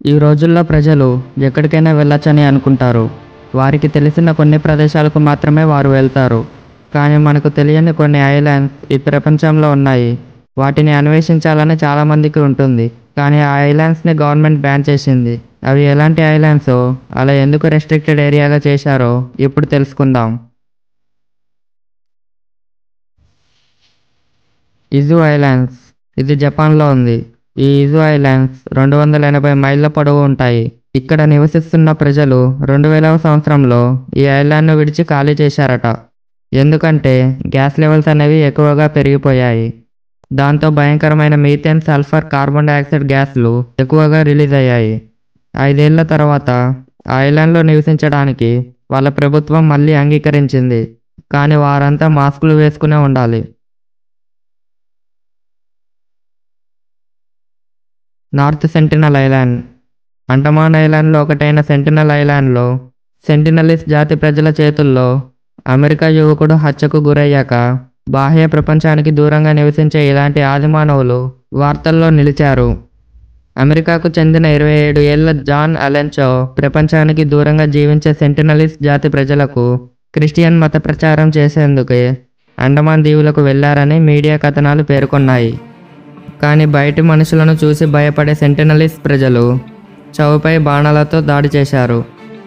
ఈ రోజుల్లో ప్రజలు ఎక్కడికైనా వెళ్ళొచ్చని అనుకుంటారు వారికి తెలిసిన కొన్ని ప్రదేశాలకు మాత్రమే వారు వెళ్తారు కానీ మనకు తెలియని కొన్ని ఐలాండ్స్ ఈ ప్రపంచంలో ఉన్నాయి వాటిని అన్వేషించాలని చాలామందికి ఉంటుంది కానీ ఆ ఐలాండ్స్ని గవర్నమెంట్ బ్యాన్ చేసింది అవి ఎలాంటి ఐలాండ్సో అలా ఎందుకు రెస్ట్రిక్టెడ్ ఏరియాగా చేశారో ఇప్పుడు తెలుసుకుందాం ఇజు ఐలాండ్స్ ఇది జపాన్లో ఉంది ఈ ఇజు ఐలాండ్స్ రెండు వందల ఎనభై మైళ్ళ పొడవు ఉంటాయి ఇక్కడ నివసిస్తున్న ప్రజలు రెండు వేలవ సంవత్సరంలో ఈ ఐలాండ్ను విడిచి ఖాళీ చేశారట ఎందుకంటే గ్యాస్ లెవెల్స్ అనేవి ఎక్కువగా పెరిగిపోయాయి దాంతో భయంకరమైన మీథేన్ సల్ఫర్ కార్బన్ డైఆక్సైడ్ గ్యాస్లు ఎక్కువగా రిలీజ్ అయ్యాయి ఐదేళ్ల తర్వాత ఆ ఐలాండ్లో నివసించడానికి వాళ్ళ ప్రభుత్వం మళ్ళీ అంగీకరించింది కానీ వారంతా మాస్కులు వేసుకునే ఉండాలి నార్త్ సెంటినల్ ఐలాండ్ అండమాన్ ఐలాండ్లో ఒకటైన సెంటినల్ ఐలాండ్లో సెంటినలిస్ జాతి ప్రజల చేతుల్లో అమెరికా యువకుడు హత్యకు గురయ్యాక బాహ్య ప్రపంచానికి దూరంగా నివసించే ఇలాంటి ఆదిమానవులు వార్తల్లో నిలిచారు అమెరికాకు చెందిన ఇరవై ఏడు ఏళ్ల జాన్ అలెన్చో ప్రపంచానికి దూరంగా జీవించే సెంటినలిస్ జాతి ప్రజలకు క్రిస్టియన్ మత ప్రచారం చేసేందుకే అండమాన్ దీవులకు వెళ్లారని మీడియా కథనాలు పేర్కొన్నాయి కానీ బయటి మనుషులను చూసి భయపడే సెంటినలిస్ ప్రజలు చౌపై బాణాలతో దాడి చేశారు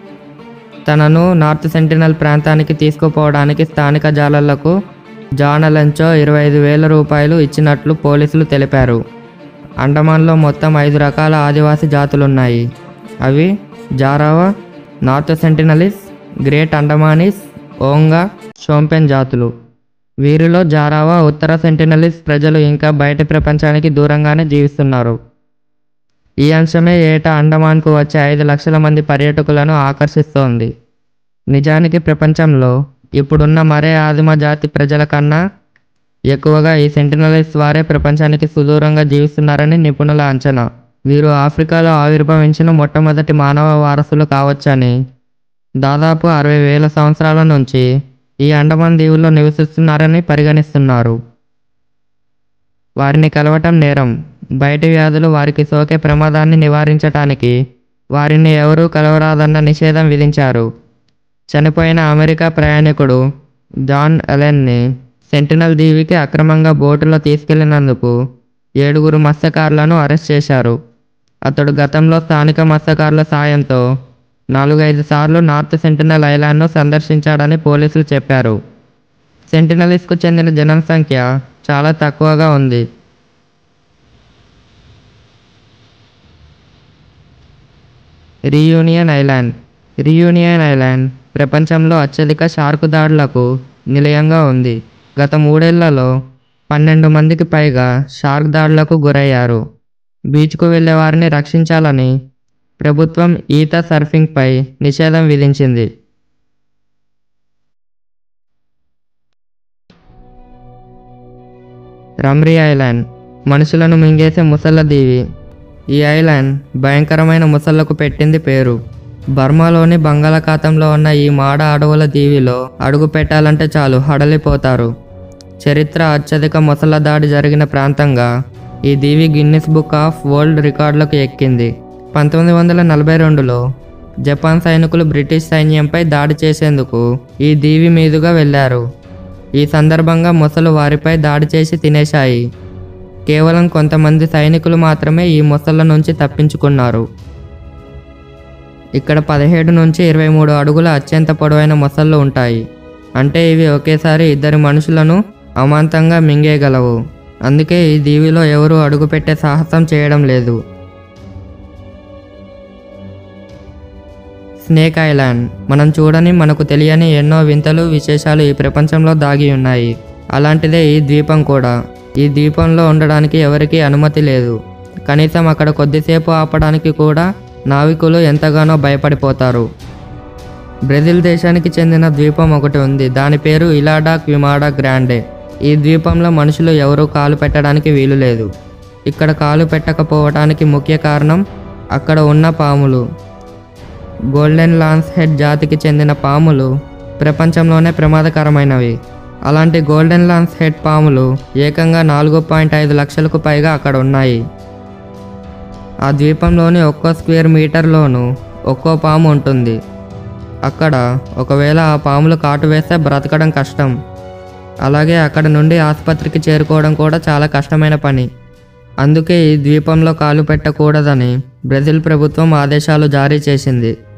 తనను నార్త్ సెంటినల్ ప్రాంతానికి తీసుకుపోవడానికి స్థానిక జాలర్లకు జాన్ అలెన్చో ఇరవై ఐదు వేల రూపాయలు ఇచ్చినట్లు పోలీసులు తెలిపారు అండమాన్లో మొత్తం ఐదు రకాల ఆదివాసీ జాతులున్నాయి అవి జారావా నార్త్ సెంటినలిస్ గ్రేట్ అండమానిస్ ఓంగా షోంపెన్ జాతులు వీరిలో జారావా ఉత్తర సెంటినలిస్ ప్రజలు ఇంకా బయటి ప్రపంచానికి దూరంగానే జీవిస్తున్నారు ఈ అంశమే ఏటా అండమాన్కు వచ్చే ఐదు లక్షల మంది పర్యాటకులను ఆకర్షిస్తోంది నిజానికి ప్రపంచంలో ఇప్పుడున్న మరే ఆదిమ జాతి ప్రజల కన్నా ఎక్కువగా ఈ సెంటినలిస్ వారే ప్రపంచానికి సుదూరంగా జీవిస్తున్నారని నిపుణుల అంచనా వీరు ఆఫ్రికాలో ఆవిర్భవించిన మొట్టమొదటి మానవ వారసులు కావచ్చని దాదాపు అరవై వేల సంవత్సరాల నుంచి ఈ అండమాన్ దీవుల్లో నివసిస్తున్నారని పరిగణిస్తున్నారు వారిని కలవటం నేరం బయటి వ్యాధులు వారికి సోకే ప్రమాదాన్ని నివారించటానికి వారిని ఎవరూ కలవరాదన్న నిషేధం విధించారు చనిపోయిన అమెరికా ప్రయాణికుడు జాన్ అలెన్ని సెంటినల్ దీవికి అక్రమంగా బోటులో తీసుకెళ్లినందుకు ఏడుగురు మత్స్యకారులను అరెస్ట్ చేశారు అతడు గతంలో స్థానిక మత్స్యకారుల సాయంతో నాలుగైదు సార్లు నార్త్ సెంటినల్ ఐలాండ్ను సందర్శించాడని పోలీసులు చెప్పారు సెంటినలిస్కు చెందిన జనసంఖ్య చాలా తక్కువగా ఉంది రీయూనియన్ ఐలాండ్ రీయూనియన్ ఐలాండ్ ప్రపంచంలో అత్యధిక షార్క్ దాడులకు నిలయంగా ఉంది గత మూడేళ్లలో పన్నెండు మందికి పైగా షార్క్ దాడులకు గురయ్యారు బీచ్కు వెళ్లే వారిని రక్షించాలని ప్రభుత్వం ఈత సర్ఫింగ్పై నిషేధం విధించింది రమ్రీ ఐలాండ్ మనుషులను మింగేసే ముసళ్ళ దీవి ఈ ఐలాండ్ భయంకరమైన ముసళ్లకు పెట్టింది పేరు బర్మాలోని బంగాళాఖాతంలో ఉన్న ఈ మాడ అడవుల దీవిలో అడుగు పెట్టాలంటే చాలు హడలిపోతారు చరిత్ర అత్యధిక ముసళ్ళ దాడి జరిగిన ప్రాంతంగా ఈ దీవి గిన్నిస్ బుక్ ఆఫ్ వరల్డ్ రికార్డులకు ఎక్కింది పంతొమ్మిది వందల నలభై రెండులో జపాన్ సైనికులు బ్రిటిష్ సైన్యంపై దాడి చేసేందుకు ఈ దీవి మీదుగా వెళ్ళారు ఈ సందర్భంగా మొసలు వారిపై దాడి చేసి తినేశాయి కేవలం కొంతమంది సైనికులు మాత్రమే ఈ మొసళ్ళ నుంచి తప్పించుకున్నారు ఇక్కడ పదిహేడు నుంచి ఇరవై మూడు అడుగుల అత్యంత పొడవైన మొసళ్ళు ఉంటాయి అంటే ఇవి ఒకేసారి ఇద్దరి మనుషులను అమాంతంగా మింగేయగలవు అందుకే ఈ దీవిలో ఎవరూ అడుగుపెట్టే సాహసం చేయడం లేదు స్నేక్ ఐలాండ్ మనం చూడని మనకు తెలియని ఎన్నో వింతలు విశేషాలు ఈ ప్రపంచంలో దాగి ఉన్నాయి అలాంటిదే ఈ ద్వీపం కూడా ఈ ద్వీపంలో ఉండడానికి ఎవరికీ అనుమతి లేదు కనీసం అక్కడ కొద్దిసేపు ఆపడానికి కూడా నావికులు ఎంతగానో భయపడిపోతారు బ్రెజిల్ దేశానికి చెందిన ద్వీపం ఒకటి ఉంది దాని పేరు ఇలాడా క్విమాడా గ్రాండే ఈ ద్వీపంలో మనుషులు ఎవరూ కాలు పెట్టడానికి వీలు లేదు ఇక్కడ కాలు పెట్టకపోవటానికి ముఖ్య కారణం అక్కడ ఉన్న పాములు గోల్డెన్ లాన్స్ హెడ్ జాతికి చెందిన పాములు ప్రపంచంలోనే ప్రమాదకరమైనవి అలాంటి గోల్డెన్ లాన్స్ హెడ్ పాములు ఏకంగా నాలుగు పాయింట్ ఐదు లక్షలకు పైగా అక్కడ ఉన్నాయి ఆ ద్వీపంలోని ఒక్కో స్క్వేర్ మీటర్లోనూ ఒక్కో పాము ఉంటుంది అక్కడ ఒకవేళ ఆ పాములు కాటు వేస్తే బ్రతకడం కష్టం అలాగే అక్కడ నుండి ఆసుపత్రికి చేరుకోవడం కూడా చాలా కష్టమైన పని అందుకే ఈ ద్వీపంలో కాలు పెట్టకూడదని బ్రెజిల్ ప్రభుత్వం ఆదేశాలు జారీ చేసింది